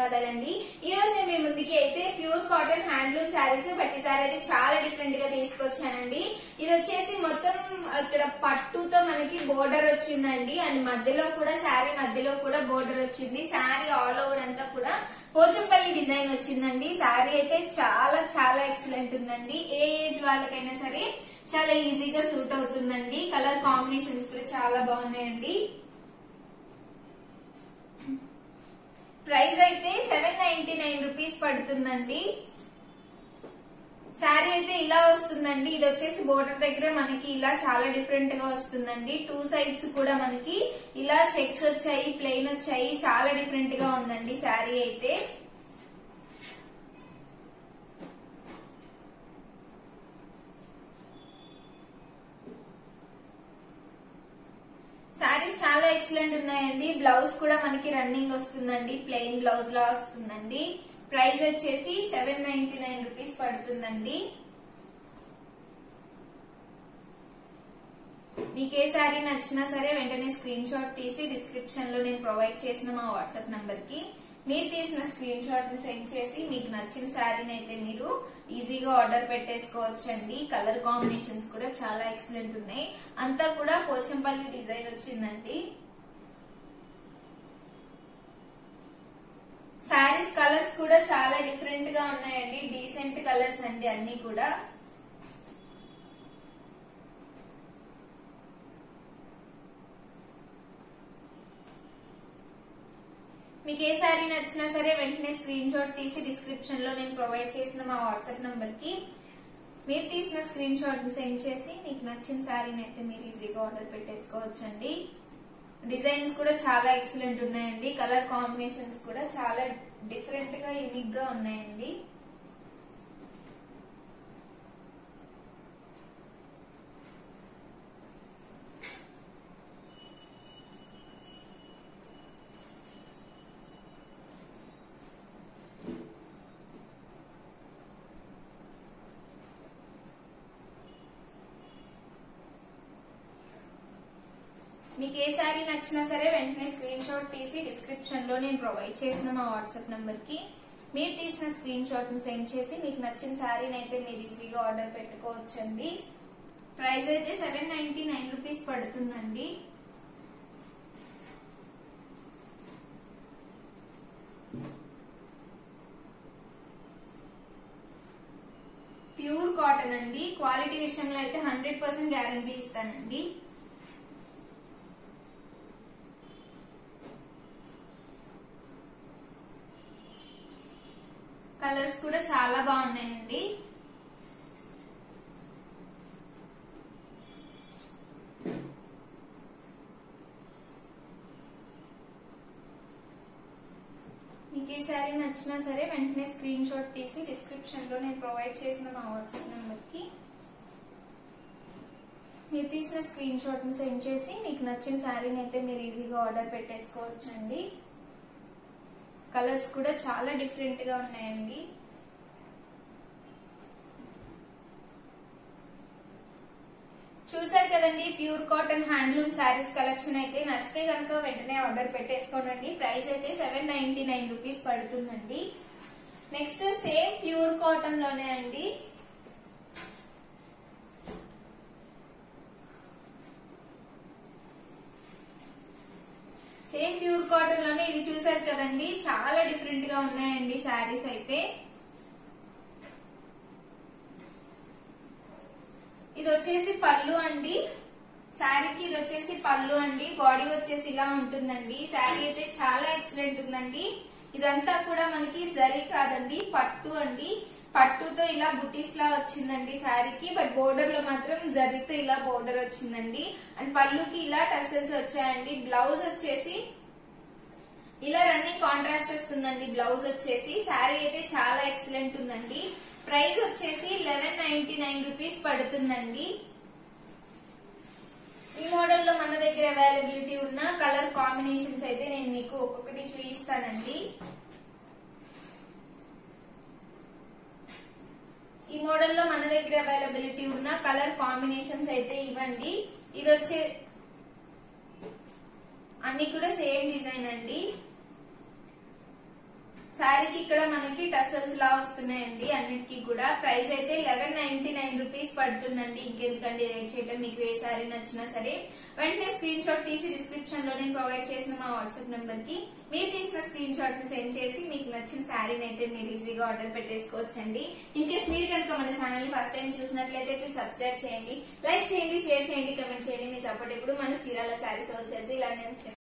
ధన్యవాదాలండి ఈ రోజు నేను మీ ముందుకి అయితే pure cotton handloom sarees but ఈసారి అయితే చాలా డిఫరెంట్ గా తీసుకొచ్చానండి ఇది వచ్చేసి మొత్తం ఇక్కడ పట్టుతో మనకి బోర్డర్ వచ్చిందండి అండ్ మధ్యలో కూడా శారీ మధ్యలో కూడా బోర్డర్ వచ్చింది శారీ ఆల్ ఓవర్ అంతా కూడా పోచంపల్లి డిజైన్ వచ్చిందండి శారీ అయితే చాలా చాలా ఎక్సలెంట్ ఉందండి ఏ ఏజ్ వాళ్ళకైనా సరే చాలా ఈజీగా సూట్ అవుతుందండి కలర్ కాంబినేషన్స్ కూడా చాలా బాగున్నాయండి ప్రైస్ అయితే సెవెన్ నైన్టీ నైన్ రూపీస్ పడుతుందండి శారీ అయితే ఇలా వస్తుందండి ఇది వచ్చేసి బోర్డర్ దగ్గర మనకి ఇలా చాలా డిఫరెంట్ గా వస్తుందండి టూ సైడ్స్ కూడా మనకి ఇలా చెక్స్ వచ్చాయి ప్లెయిన్ వచ్చాయి చాలా డిఫరెంట్ గా ఉందండి శారీ అయితే శారీస్ చాలా ఎక్సలెంట్ ఉన్నాయండి బ్లౌజ్ కూడా మనకి రన్నింగ్ వస్తుందండి ప్లెయిన్ బ్లౌజ్ లా వస్తుందండి ప్రైస్ వచ్చేసి సెవెన్ నైన్టీ నైన్ రూపీస్ పడుతుందండి మీకు ఏ శారీ నచ్చినా సరే వెంటనే స్క్రీన్ షాట్ తీసి డిస్క్రిప్షన్ లో నేను ప్రొవైడ్ చేసిన మా వాట్సాప్ నంబర్ కి మీరు తీసిన స్క్రీన్ షాట్ ని సెండ్ చేసి మీకు నచ్చిన శారీని అయితే మీరు ఈజీగా ఆర్డర్ పెట్టేసుకోవచ్చండి కలర్ కాంబినేషన్స్ కూడా చాలా ఎక్సలెంట్ ఉన్నాయి అంతా కూడా పోచంపల్లి డిజైన్ వచ్చిందండి శారీస్ కలర్స్ కూడా చాలా డిఫరెంట్ గా ఉన్నాయండి డీసెంట్ కలర్స్ అండి అన్ని కూడా మీకు ఏ శారీ నచ్చినా సరే వెంటనే స్క్రీన్ షాట్ తీసి డిస్క్రిప్షన్ లో నేను ప్రొవైడ్ చేసిన మా వాట్సాప్ నంబర్ కి మీరు తీసిన స్క్రీన్ షాట్ ని సెండ్ చేసి మీకు నచ్చిన శారీని అయితే మీరు ఈజీగా ఆర్డర్ పెట్టేసుకోవచ్చండి డిజైన్స్ కూడా చాలా ఎక్సలెంట్ ఉన్నాయండి కలర్ కాంబినేషన్స్ కూడా చాలా డిఫరెంట్ గా యూనిక్ గా ఉన్నాయండి మీకు ఏ శారీ నచ్చినా సరే వెంటనే స్క్రీన్ షాట్ తీసి డిస్క్రిప్షన్ లో నేను ప్రొవైడ్ చేసిన మా వాట్సాప్ నంబర్ కి మీరు తీసిన స్క్రీన్ షాట్ ని సెండ్ చేసి మీకు నచ్చిన శారీని అయితే మీరు ఈజీగా ఆర్డర్ పెట్టుకోవచ్చండి ప్రైస్ అయితే సెవెన్ నైన్టీ నైన్ రూపీస్ పడుతుందండి ప్యూర్ కాటన్ అండి క్వాలిటీ విషయంలో అయితే హండ్రెడ్ పర్సెంట్ గ్యారంటీ ఇస్తానండి కలర్స్ కూడా చాలా బాగున్నాయండి మీకు ఈ శారీ నచ్చినా సరే వెంటనే స్క్రీన్ షాట్ తీసి డిస్క్రిప్షన్ లో నేను ప్రొవైడ్ చేసిన మా వాట్సాప్ నెంబర్ కి మీరు తీసిన స్క్రీన్ షాట్ ని సెండ్ చేసి మీకు నచ్చిన శారీని అయితే మీరు ఈజీగా ఆర్డర్ పెట్టేసుకోవచ్చండి కలర్స్ కూడా చాలా డిఫరెంట్ గా ఉన్నాయండి చూసారు కదండి pure cotton handloom sarees collection అయితే నచ్చితే కనుక వెంటనే ఆర్డర్ పెట్టేసుకోండి ప్రైస్ అయితే సెవెన్ నైన్టీ నైన్ రూపీస్ పడుతుందండి నెక్స్ట్ సేమ్ ప్యూర్ కాటన్ లోనే అండి సేమ్ ప్యూర్ కాటన్ లోనే ఇవి చూసారు కదండి చాలా డిఫరెంట్ గా ఉన్నాయండి శారీస్ అయితే ఇది వచ్చేసి పళ్ళు అండి శారీకి ఇది వచ్చేసి పళ్ళు అండి బాడీ వచ్చేసి ఇలా ఉంటుందండి శారీ అయితే చాలా ఎక్సలెంట్ ఉందండి ఇదంతా కూడా మనకి జరీ కాదండి పట్టు అండి పట్టుతో ఇలా బుటీస్ లా వచ్చిందండి శారీకి బట్ బోర్డర్ లో మాత్రం జరీతో ఇలా బోర్డర్ వచ్చిందండి అండ్ పళ్ళుకి ఇలా టసల్స్ వచ్చాయండి బ్లౌజ్ వచ్చేసి ఇలా రన్నింగ్ కాంట్రాస్ట్ వస్తుందండి బ్లౌజ్ వచ్చేసి శారీ అయితే చాలా ఎక్సలెంట్ ఉందండి ప్రైస్ వచ్చేసి లెవెన్ నైన్టీ నైన్ రూపీస్ పడుతుందండి ఈ మోడల్ లో మన దగ్గర అవైలబిలిటీ ఉన్న కలర్ కాంబినేషన్స్ అయితే నేను మీకు ఒక్కొక్కటి చూపిస్తానండి ఈ మోడల్ లో మన దగ్గర అవైలబిలిటీ ఉన్న కలర్ కాంబినేషన్స్ అయితే ఇవ్వండి ఇది వచ్చే అన్ని కూడా సేమ్ డిజైన్ అండి శారీకి ఇక్కడ మనకి టసల్స్ లా వస్తున్నాయండి అన్నిటికీ కూడా ప్రైస్ అయితే లెవెన్ నైన్టీ నైన్ రూపీస్ పడుతుందండి ఇంకెందుకండి రేట్ చేయటం మీకు ఏ శారీ నచ్చినా సరే వెంటనే స్క్రీన్ షాట్ తీసి డిస్క్రిప్షన్ లో నేను ప్రొవైడ్ చేసిన మా వాట్సాప్ నెంబర్ కి మీరు తీసిన స్క్రీన్ షాట్ ని సెండ్ చేసి మీకు నచ్చిన శారీని అయితే మీరు ఈజీగా ఆర్డర్ పెట్టేసుకోవచ్చండి ఇన్ కేస్ మీరు కనుక మన ఛానల్ ని ఫస్ట్ టైం చూసినట్లయితే ప్లీజ్ సబ్స్క్రైబ్ చేయండి లైక్ చేయండి షేర్ చేయండి కమెంట్ చేయండి మీ సపోర్ట్ ఎప్పుడు మన చీరాల శారీస్ హోల్సేల్ ఇలా నేను